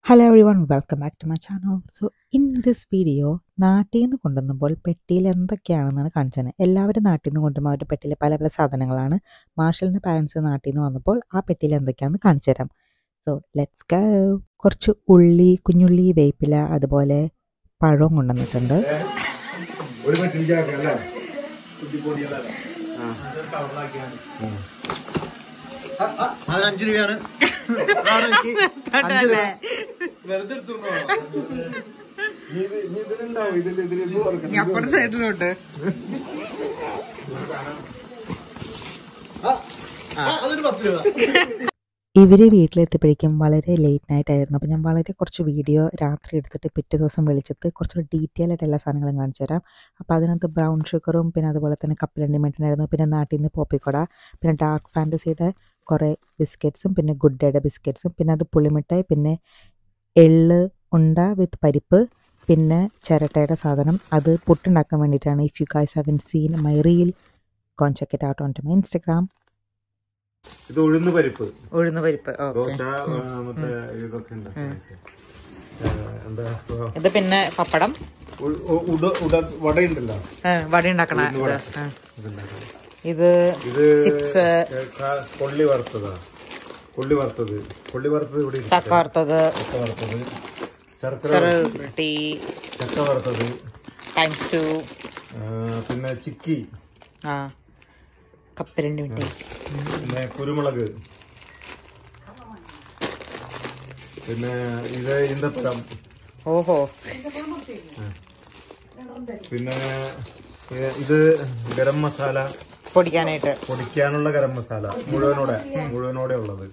Hello everyone, welcome back to my channel. So in this video, നാട്ടിൽ നിന്ന് കൊണ്ടുവന്നപ്പോൾ പെട്ടിയിൽ എന്തൊക്കെയാണെന്നാണ് കാണിച്ചത് എല്ലാവരും നാട്ടിൽ നിന്ന് കൊണ്ടുവരുമ്പോൾ അവരുടെ പെട്ടിയിൽ പല പല സാധനങ്ങളാണ് മാർഷലിൻ്റെ പാരൻസ് നാട്ടിൽ നിന്ന് വന്നപ്പോൾ ആ പെട്ടിയിൽ എന്തൊക്കെയാണെന്ന് കാണിച്ചു തരാം സോ ലെറ്റ്സ് ഗോ കുറച്ച് ഉള്ളി കുഞ്ഞുള്ളി വേപ്പില അതുപോലെ പഴവും കൊണ്ടുവന്നിട്ടുണ്ട് ഒരു പറ്റിരിക്കാക്കാം അല്ലേ അതിന് അഞ്ചു രൂപയാണ് അഞ്ച് രൂപ. വെറുതെ എടുത്തോണ്ടോ? നീ ഇത് നീ ഇതിലുണ്ടാവും ഇതിൽ ഇതിൽ ഇത് കൊടുക്കണം. അപ്പുറത്തെ സൈഡിലോട്ട് ആ, ആ, അതൊരു പത്ത് രൂപ ഇവർ വീട്ടിലെത്തിയപ്പോഴേക്കും വളരെ ലേറ്റ് നൈറ്റ് ആയിരുന്നു അപ്പോൾ ഞാൻ വളരെ കുറച്ച് വീഡിയോ രാത്രി എടുത്തിട്ട് പിറ്റേ ദിവസം വിളിച്ചിട്ട് കുറച്ചുകൂടി ഡീറ്റെയിൽ ആയിട്ട് എല്ലാ സാധനങ്ങളും കാണിച്ചു തരാം അപ്പോൾ അതിനകത്ത് ബ്രൗൺ ഷുഗറും പിന്നെ അതുപോലെ തന്നെ കപ്പലണ്ടി മിഠായിരുന്നു പിന്നെ നാട്ടിൽ നിന്ന് പോപ്പിക്കൊട പിന്നെ ഡാർക്ക് ഫാൻറ്റസിയുടെ കുറേ ബിസ്ക്കറ്റ്സും പിന്നെ ഗുഡ് ഡേയുടെ ബിസ്ക്കറ്റ്സും പിന്നെ അത് പുളിമിഠായി പിന്നെ എള്ള് ഉണ്ട വിത്ത് പരിപ്പ് പിന്നെ ചിരട്ടയുടെ സാധനം അത് പുട്ടുണ്ടാക്കാൻ വേണ്ടിയിട്ടാണ് if you guys haven't seen my reel കോൺ check it out on to my Instagram ഇത് ഉഴുന്ന് പരിപ്പ് ഉഴുന്ന് പരിപ്പ് ദോശ ആ, മറ്റേ ഇതൊക്കെ ഉണ്ടാക്കാനായിട്ട്. ആ, എന്താ ഇപ്പൊ ഇത് പിന്നെ പപ്പടം ഉ- ഉ- ഉട- ഉട- വടയുണ്ടല്ലോ ഏ, വട ഉണ്ടാക്കണ ഉഴുന്ന് വട. ഇത്. ആ. ഇതുണ്ടാക്കാം. ഇത് ഇത് ചിപ്സ് ഏ, ക- കൊള്ളി വറുത്തതാ കൊള്ളി വറുത്തത് കൊള്ളി വറുത്തത് ഇവിടെ ഇരിക്കട്ടെ. ചക്ക വറുത്തത് ചക്ക വറുത്തത് ശർക്കര ചെറുട്ടി ചക്ക വറുത്തത് ടൈംസ് ടു ആ, പിന്നെ ചിക്കി ആ കപ്പലിന്റെ മിട്ടി പിന്നെ കുരുമുളക് പിന്നെ ഇത് ഈന്തപ്പഴം ഓഹോ പിന്നെ ഇത് ഇത് ഗരം മസാല പൊടിക്കാനായിട്ട് പൊടിക്കാനുള്ള ഗരം മസാല മുഴുവനോടെ മുഴുവനോടെ ഉള്ളത്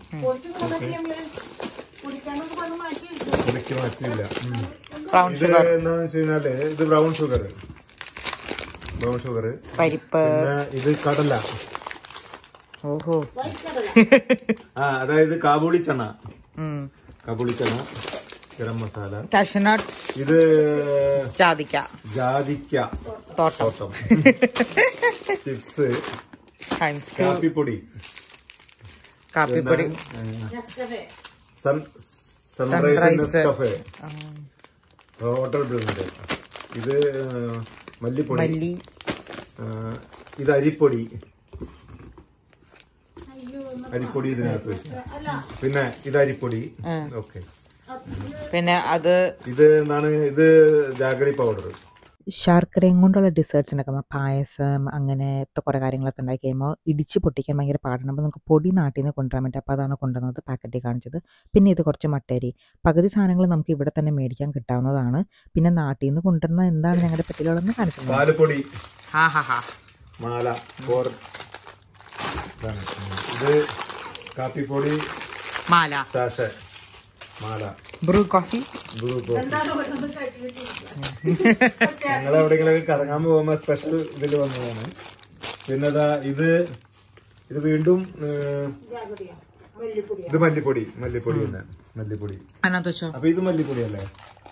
പൊടിക്ക് മാറ്റിയില്ല ഉം. ബ്രൗൺ ഇത് ഷുഗർ എന്താന്ന് വെച്ച് കഴിഞ്ഞാല് ഇത് ബ്രൗൺ ഷുഗർ ബ്രൗൺ ഷുഗർ പരിപ്പ് പിന്നെ ഇത് കടല ഓഹോ ആ അതായത് കാബൂളി ചണ ഉം കാബൂളി ചണ ഗരം മസാല കാഷ്യനട്ട് ഇത് ജാതിക്ക ജാതിക്ക തോട്ടം തോട്ടം ചിപ്സ് ടൈംസ് ടു കാപ്പിപ്പൊടി കാപ്പിപ്പൊടി സൺ Sunrise. സൺറൈസ് കഫേ ആ, ഹോട്ടൽ ബ്രൂണ്ട് ഇത് ആ, മല്ലിപ്പൊടി മല്ലി ആ, ഇത് അരിപ്പൊടി അരിപ്പൊടി ഇതിനകത്ത് വെച്ചു. പിന്നെ ഇത് അരിപ്പൊടി ആ. ഓക്കെ പിന്നെ അത് ഇത് എന്താണ് ഇത് ജാഗറി പൗഡർ ശർക്കരയും കൊണ്ടുള്ള ഡിസേർട്ട്സ് ഉണ്ടാക്കുമ്പോൾ പായസം അങ്ങനത്തെ കുറേ കാര്യങ്ങളൊക്കെ ഉണ്ടാക്കി കഴിയുമ്പോൾ ഇടിച്ച് പൊട്ടിക്കാൻ ഭയങ്കര പാടാണ് അപ്പോൾ നമുക്ക് പൊടി നാട്ടിൽ നിന്ന് കൊണ്ടുവരാൻ പറ്റും അപ്പോൾ അതാണ് കൊണ്ടുവന്നത് പാക്കറ്റിൽ കാണിച്ചത് പിന്നെ ഇത് കുറച്ച് മട്ടേരി പകുതി സാധനങ്ങൾ നമുക്ക് ഇവിടെ തന്നെ മേടിക്കാൻ കിട്ടാവുന്നതാണ് പിന്നെ നാട്ടിൽ നിന്ന് കൊണ്ടുവരുന്ന എന്താണ് ഞങ്ങളുടെ പറ്റിലുള്ളതെന്ന് കാണിക്കുന്നത് പാലപ്പൊടി ഹാ ഹാ ഹാ മാല ഫോർ ഇതാണ്. ഇത് കാപ്പിപ്പൊടി മാല സാഷ മാല ബ്രൂ കോഫി ബ്ലൂ കോഫി ഞങ്ങൾ എവിടെയെങ്കിലൊക്കെ കറങ്ങാൻ പോകുമ്പോ സ്പെഷ്യൽ ഇതിൽ വന്നതാണ് പിന്നെ ദാ ഇത് ഇത് വീണ്ടും ഏഹ്, ഇത് മല്ലിപ്പൊടി മല്ലിപ്പൊടി തന്നെ മല്ലിപ്പൊടി അതിനകത്ത് വെച്ചോ അപ്പൊ ഇത് മല്ലിപ്പൊടി അല്ലേ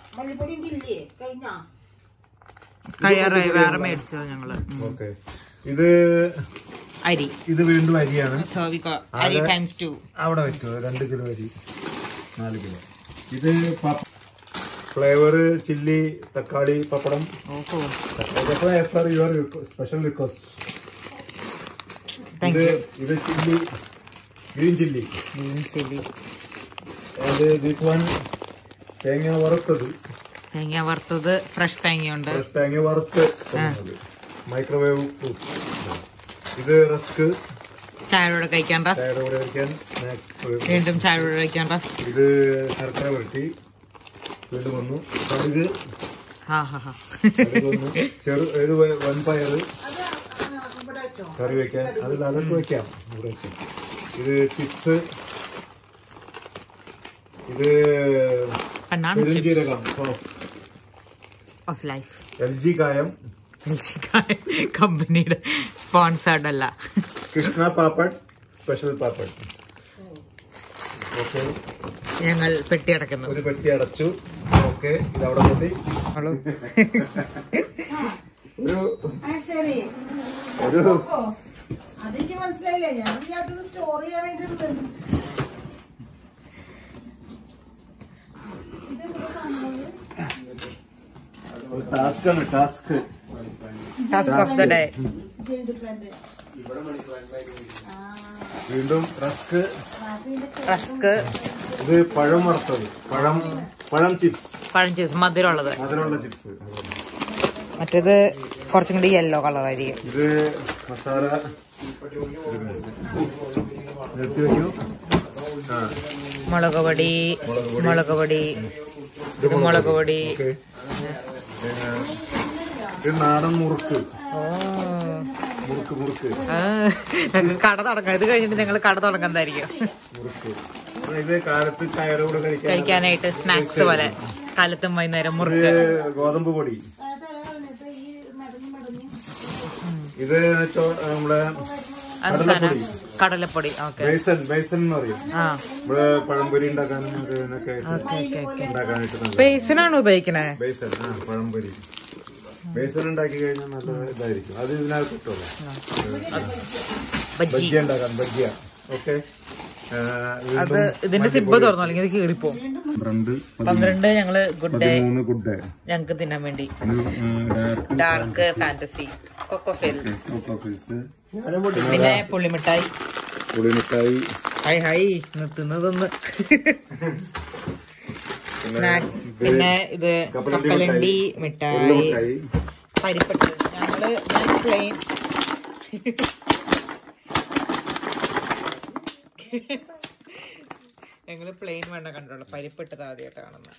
കഴിയാറായി വേറെ മേടിച്ചത് ഞങ്ങള് ഉം. ഓക്കെ ഇത് അരി ഇത് വീണ്ടും അരിയാണ് സോവിക്കോ അരി ടൈംസ് ടു അവിടെ വെച്ചോ രണ്ട് കിലോ അരി നാല് കിലോ ഇത് ഫ്ലേവർ ചില്ലി തക്കാളി പപ്പടം ഓഹോ യുവർ സ്പെഷ്യൽ റിക്വസ്റ്റ് താങ്ക് ഇത് യു ഇത് chilli green chilli green chilli അത് ദിസ് വൺ തേങ്ങ വറുത്തത് തേങ്ങ വറുത്തത് ഫ്രഷ് തേങ്ങയുണ്ട് ഫ്രഷ് തേങ്ങ വറുത്ത് മൈക്രോവേവ് ഇത് റസ്ക് ചായയോടെ കഴിക്കാൻ റസ് ചായയുടെ കൂടെ കഴിക്കാൻ snack. വീണ്ടും ചായയോടെ കഴിക്കാൻ റസ് ഇത് ശർക്കര വരട്ടി വീണ്ടും വന്നു കടുക് ഹാ ഹാ ഹാ കടുക് വന്നു ചെറു ഇത് വൻപയർ കറി വെക്കാൻ അത് അതൊക്കെ വെക്കാം ഇവിടെ വെക്കാം ഇത് ചിപ്സ് ഇത് ബനാന പെരുംജീരകം ഓഫ് ലൈഫ് എൽ ജി കായം കമ്പനിയുടെ സ്പോൺസേർഡ് അല്ല കൃഷ്ണ പാപ്പഡ് സ്പെഷ്യൽ പാപ്പഡ് ഓക്കെ ഞങ്ങൾ പെട്ടി അടക്കുന്നു ഒരു പെട്ടി അടച്ചു ഓക്കെ ഇത് അവിടെ കൂട്ടി അവള് ഒരു ശരി ഒരു അതെനിക്ക് മനസ്സിലായില്ല ഞാൻ വിചാരിച്ചത് സ്റ്റോർ ചെയ്യാൻ വേണ്ടിയിട്ടുണ്ട് ടാസ്ക് ആണ് task task of the day വീണ്ടും റസ്ക് റസ്ക് ഇത് പഴം വറുത്തത് പഴം പഴം ചിപ്സ് പഴം ചിപ്സ് മധുരമുള്ളത് മധുരമുള്ള ചിപ്സ് മറ്റേത് കുറച്ചും കൂടി യെല്ലോ കളറായിരിക്കും ഇത് മസാല നിർത്തി വെക്കൂ ആ മുളക് പൊടി മുളക് പൊടി ഇത് മുളക് പൊടി ഓക്കെ ഇത് നാടൻ മുറുക്ക് ഓ മുറുക്ക് മുറുക്ക് ആ, ഞങ്ങൾ കട തുടങ്ങാം ഇത് കഴിഞ്ഞിട്ട് ഞങ്ങൾ കട തുടങ്ങുന്നതായിരിക്കും മുറുക്ക് ആ, ഇത് കാലത്ത് കയറുകൂടെ കഴിക്കാൻ കഴിക്കാനായിട്ട് സ്നാക്സ് പോലെ കാലത്തും വൈകുന്നേരം ഇത് മുറുക്ക് ഗോതമ്പ് പൊടി ഇത് ചോ- നമ്മുടെ അത് സാധനം കടലപ്പൊടി ഓക്കെ ബേസൻ ബേസൻ എന്ന് പറയും ആ ഇവിടെ പഴംപൊരി ഉണ്ടാക്കാനും അത് ഇതിനൊക്കെ ആയിട്ട് ഓക്കെ ഓക്കെ ഓക്കെ ഉണ്ടാക്കാനായിട്ട് നല്ല ബേസിനാണ് ഉപയോഗിക്കണേ ബേസൻ ആ പഴംപൊരി ബേസൻ ഉണ്ടാക്കി കഴിഞ്ഞാൽ നല്ല ഇതായിരിക്കും അത് ഇതിനകത്ത് കിട്ടുമല്ലോ ബജ്ജി ബജ്ജിയ ഉണ്ടാക്കാം ബജ്ജിയ ഓക്കെ അത് ഇതിന്റെ സിബ് തുറന്നു അല്ലെങ്കിൽ ഇത് കീറിപ്പോ പന്ത്രണ്ട് പന്ത്രണ്ട് ഞങ്ങള് ഗുഡ് ഡേ പതിമൂന്ന് ഗുഡ് ഞങ്ങക്ക് തിന്നാൻ വേണ്ടി dark Dark Fantasy Cocofill Cocofills പിന്നെ പുള്ളിമിഠായി പുളിമിഠായി ഹൈ ഹൈ നിർത്തുന്നതൊന്ന് സ്നാക്സ് പിന്നെ ഇത് കപ്പലണ്ടി മിഠായി മിഠായി പരിപ്പെട്ട് ഞങ്ങള് ഞാൻ പ്ലെയിൻ ഞങ്ങള് പ്ലെയിൻ വേണ്ട കണ്ടോളൂ പരിപ്പിട്ടത് ആദ്യമായിട്ട് കാണുന്ന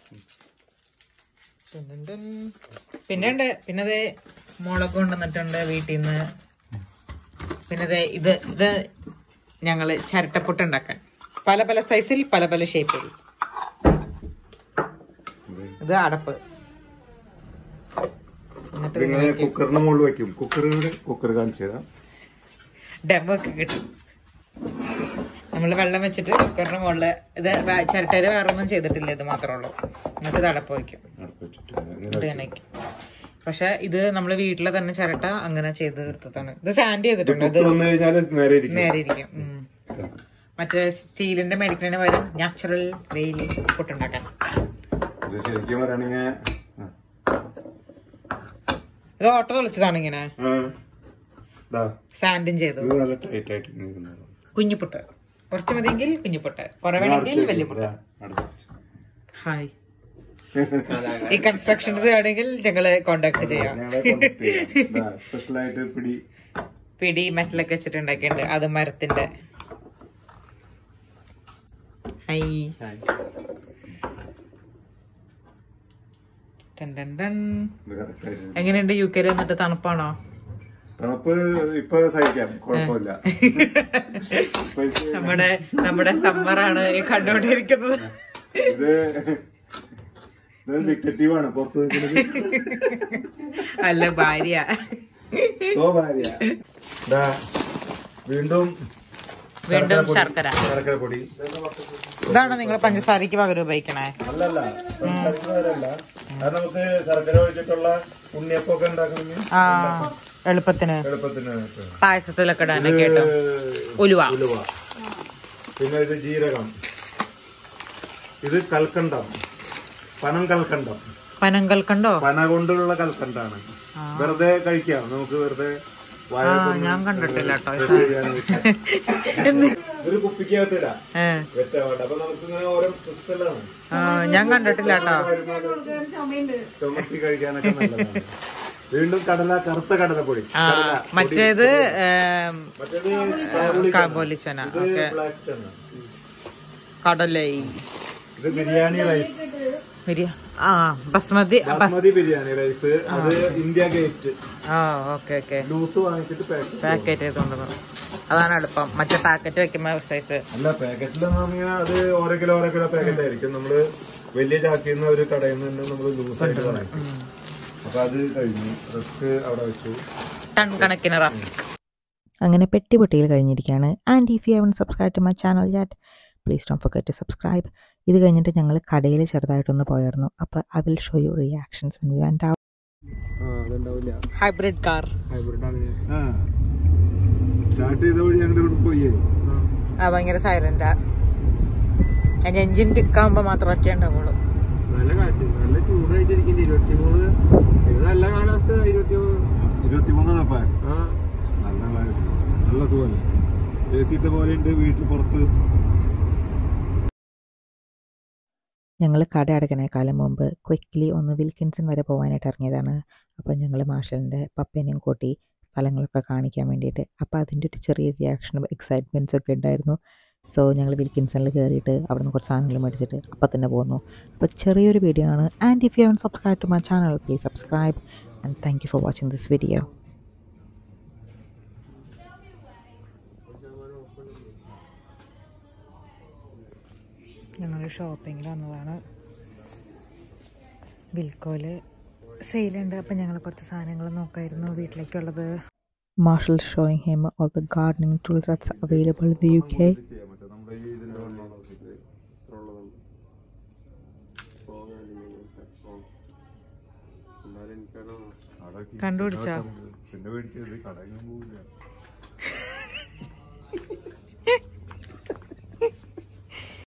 പിന്നെ ഉണ്ട് പിന്നെ അതെ മുളക് കൊണ്ടുവന്നിട്ടുണ്ട് വീട്ടിൽ നിന്ന് പിന്നെ ദേ ഇത് ഇത് ഞങ്ങള് ചിരട്ടപ്പുട്ട് ഉണ്ടാക്കാൻ പല പല സൈസിൽ പല പല ഷേപ്പിൽ ഇത് അടപ്പ് എന്നിട്ട് ഇതിങ്ങനെ കുക്കറിന്റെ മുകളിൽ വെക്കും കുക്കറിന്റെ കുക്കർ കാണിച്ചു തരാം ഡെമോ ഒക്കെ കിട്ടും നമ്മൾ വെള്ളം വെച്ചിട്ട് കുക്കറിന്റെ മുകളില് ഇത് വേ- ചിരട്ടയില് വേറെ ഒന്നും ചെയ്തിട്ടില്ല ഇത് മാത്രമേ ഉള്ളൂ എന്നിട്ട് ഇത് അടപ്പ് വയ്ക്കും അടുപ്പ് വെച്ചിട്ട് ഇങ്ങനെ എന്നിട്ട് ഇങ്ങനെ വയ്ക്കും പക്ഷെ ഇത് നമ്മള് വീട്ടിലെ തന്നെ ചിരട്ട അങ്ങനെ ചെയ്ത് എടുത്തതാണ് ഇത് സാൻഡ് ചെയ്തിട്ടുണ്ട് ഇത് കുക്കർ വന്നു കഴിഞ്ഞാല് നേരെ ഇരിക്കും നേരെ ഇരിക്കും ഉം. മറ്റേ സ്റ്റീലിന്റെ മേടിക്കുന്നതിന് പകരം നാച്ചുറൽ വെയിൽ പുട്ടുണ്ടാക്കാൻ ഇത് ശരിക്കും പറയുകയാണെങ്കിൽ ഇത് ഓട്ടോ തെളിച്ചതാണ് ഇങ്ങനെ ദാ സാൻഡും ചെയ്തു ഇത് നല്ല ടൈറ്റ് ആയിട്ട് ഇങ്ങനെ ഇരുന്നോളും. കുഞ്ഞിപ്പുട്ട് കുറച്ച് മതിയെങ്കിൽ കുഞ്ഞിപ്പുട്ട് കുറെ വേണമെങ്കിൽ വലിയ പുട്ട് ദാ, അടുത്ത് വെച്ച്. ഹായ് ഈ കൺസ്ട്രക്ഷൻസ് വേണമെങ്കിൽ ഞങ്ങള് കോണ്ടാക്ട് ചെയ്യാം ഞങ്ങളെ contact ചെയ്യാം. ദാ, സ്പെഷ്യൽ ആയിട്ട് പിടി പിടി മെറ്റലൊക്കെ വെച്ചിട്ട് ഉണ്ടാക്കിയിട്ടുണ്ട് അത് മരത്തിന്റെ ഹൈ ടൻ ടൻ ടൻ. ഇത് correct ആയിട്ട് എങ്ങനെയുണ്ട് യു കെയിൽ വന്നിട്ട് തണുപ്പാണോ തണുപ്പ് ഇപ്പൊ സഹിക്കാം കുഴപ്പമില്ല ഇപ്പൊ ഇത് നമ്മുടെ നമ്മുടെ സമ്മറാണ് ഈ കണ്ടുകൊണ്ടിരിക്കുന്നത് ഇത് ഇത് ഡിക്റ്റേറ്റീവ് ആണ് പുറത്ത് നിൽക്കുന്നത് അല്ല ഭാര്യ സോ ഭാര്യ ദാ, വീണ്ടും വീണ്ടും പൊടി. ശർക്കര ശർക്കര പൊടി ഇതാണ് നിങ്ങൾ പഞ്ചസാരക്ക് പകരം ഉപയോഗിക്കണേ അല്ലല്ല പഞ്ചസാരയല്ല. അത് നമുക്ക് ശർക്കര ഒഴിച്ചിട്ടുള്ള ഉണ്ണിയപ്പൊക്കെ ഉണ്ടാക്കണമെങ്കിൽ ആ എളുപ്പത്തിന് എളുപ്പത്തിന് പായസത്തിലൊക്കെ ഇടാനൊക്കെ കേട്ടോ ഉലുവ ഉലുവ പിന്നെ ഇത് ജീരകം ഇത് കൽക്കണ്ടം പനം കൽക്കണ്ടം പനം കൽക്കണ്ടോ പന കൊണ്ടുള്ള കൽക്കണ്ടാണ് വെറുതെ കഴിക്കാം നമുക്ക് വെറുതെ ആ വായക്കൊന്ന് ഞാൻ കണ്ടിട്ടില്ല കേട്ടോ ഇത് ചെയ്യാനായിട്ട്. ഒരു കുപ്പിക്കകത്ത് ഇടാം ഏ വെറ്റാവട്ടെ അപ്പൊ നമുക്ക് ഇങ്ങനെ ഓരോ സിസ്റ്റലാണ് ആ, ഞാൻ കണ്ടിട്ടില്ല കേട്ടോ ചുമത്തി കഴിക്കാനൊക്കെ നല്ലതാണ് വീണ്ടും കടല കറുത്ത കടലപ്പൊടി ആ കടല, മറ്റേത് ഏം, മറ്റേത് കാബൂളി ചന. കാബോലിച്ചന ഇത് ഓക്കെ ബ്ലാക്ക് ചന കടലൈ ഇത് ബിരിയാണി റൈസ് ബിരിയാ- ആ ബസ്മതി ബസ് ബസ്മതി ബിരിയാണി റൈസ് അത് ഇന്ത്യ ഗേറ്റ് ആ ഓക്കെ ഓക്കെ ലൂസ് വാങ്ങിച്ചിട്ട് പാക്കറ്റ് പാക്കറ്റ് ചെയ്തുകൊണ്ടുവന്നു അതാണ് എളുപ്പം മറ്റേ പാക്കറ്റ് വെക്കുമ്പോ സൈസ് അല്ല പാക്കറ്റിലെന്ന് പറഞ്ഞാൽ അത് ഓരോ കിലോ ഓരോ കിലോ പാക്കറ്റ് ആയിരിക്കും നമ്മള് വലിയ ചാക്കിൽ നിന്ന് ഒരു കടയിൽ നിന്ന് തന്നെ നമ്മള് ലൂസ് ആയിട്ട് വാങ്ങിക്കും അപ്പൊ അത് കഴിഞ്ഞു റിസ്ക് അവിടെ വെച്ചു ടൺ കണക്കിന് റസ്ക് അങ്ങനെ പെട്ടി പൊട്ടിയിൽ കഴിഞ്ഞിരിക്കുകയാണ് and if you haven't subscribe to my channel yet please don't forget to subscribe ഇത് കഴിഞ്ഞിട്ട് ഞങ്ങൾ കടയിൽ ചെറുതായിട്ടൊന്ന് പോയായിരുന്നു അപ്പോൾ I will show you reactions when we and അതുണ്ടാവില്ല ഹൈബ്രിഡ് കാർ സ്റ്റാർട്ട് ചെയ്ത വഴി ഞങ്ങളുടെ ഇവിടെ പോയി ആ ഭയങ്കര സൈലന്റാ അതിന്റെ എഞ്ചിൻ ടിക്കാവുമ്പോ മാത്രം ഒച്ച ഉണ്ടാവുള്ളൂ നല്ല കാറ്റ് നല്ല ചൂടായിട്ടിരിക്കുന്നത് ഇരുപത്തിമൂന്ന് ഇത് നല്ല കാലാവസ്ഥ ഇരുപത്തിമൂന്ന് ഇരുപത്തിമൂന്നാണ് ഇപ്പൊ ആ നല്ല നല്ല സുഖമല്ലേ എ സി പോലെ ഉണ്ട് വീട്ടിൽ പുറത്ത് ഞങ്ങൾ കട അടയ്ക്കണേക്കാളും മുമ്പ് ക്വിക്ക്ലി ഒന്ന് വിൽക്കിൻസൺ വരെ പോകാനായിട്ട് ഇറങ്ങിയതാണ് അപ്പോൾ ഞങ്ങൾ മാഷലിൻ്റെ പപ്പേനെയും കൂട്ടി സ്ഥലങ്ങളൊക്കെ കാണിക്കാൻ വേണ്ടിയിട്ട് അപ്പോൾ അതിൻ്റെ ഒരു ചെറിയ റിയാക്ഷനും എക്സൈറ്റ്മെൻറ്റ്സ് ഒക്കെ ഉണ്ടായിരുന്നു സോ ഞങ്ങൾ വിൽക്കിൻസണിൽ കയറിയിട്ട് അവിടെ നിന്ന് കുറച്ച് സാധനങ്ങൾ മേടിച്ചിട്ട് അപ്പോൾ തന്നെ പോന്നു അപ്പോൾ ചെറിയൊരു വീഡിയോ ആണ് and if you haven't subscribe to my channel please subscribe and thank you for watching this video ഞങ്ങൾ ഷോപ്പിങ്ങിൽ വന്നതാണ് വിൽക്കോല് സെയിലുണ്ട് അപ്പം ഞങ്ങൾ കുറച്ച് സാധനങ്ങൾ നോക്കായിരുന്നു വീട്ടിലേക്കുള്ളത് Marshall showing him all the gardening tools that's available in the UK. ചെയ്യാൻ പറ്റും നമ്മുടെ ഈ ഇതിന്റെ ഉള്ളിൽ എന്നാലും എനിക്കത് കടയ്ക്ക് കണ്ടുപിടിച്ചോ? പിന്നെ മേടിച്ചത് കടയിൽ പോവില്ല